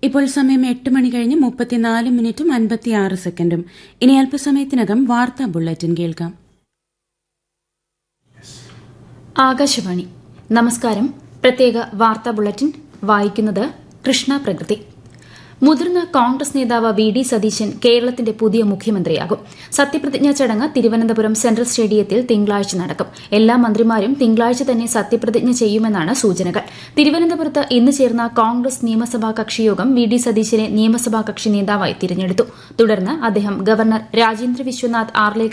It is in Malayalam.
ഇപ്പോൾ സമയം എട്ട് മണി കഴിഞ്ഞ് മുപ്പത്തിനാല് മിനിറ്റും അൻപത്തിയാറ് സെക്കൻഡും ഇനി അല്പസമയത്തിനകം വാർത്താ ബുള്ളറ്റിൻ കേൾക്കാം ആകാശവാണി നമസ്കാരം പ്രത്യേക വാർത്താ ബുള്ളറ്റിൻ വായിക്കുന്നത് കൃഷ്ണ പ്രകൃതി മുതിർന്ന കോൺഗ്രസ് നേതാവ് വി ഡി സതീശൻ കേരളത്തിന്റെ പുതിയ മുഖ്യമന്ത്രിയാകും സത്യപ്രതിജ്ഞാ ചടങ്ങ് തിരുവനന്തപുരം സെൻട്രൽ സ്റ്റേഡിയത്തിൽ തിങ്കളാഴ്ച നടക്കും എല്ലാ മന്ത്രിമാരും തിങ്കളാഴ്ച തന്നെ സത്യപ്രതിജ്ഞ ചെയ്യുമെന്നാണ് സൂചനകൾ തിരുവനന്തപുരത്ത് ഇന്ന് ചേർന്ന കോൺഗ്രസ് നിയമസഭാ കക്ഷിയോഗം വി ഡി സതീശനെ നിയമസഭാ കക്ഷി നേതാവായി തിരഞ്ഞെടുത്തു തുടർന്ന് അദ്ദേഹം ഗവർണർ രാജേന്ദ്ര വിശ്വനാഥ് ആർലേക്കർ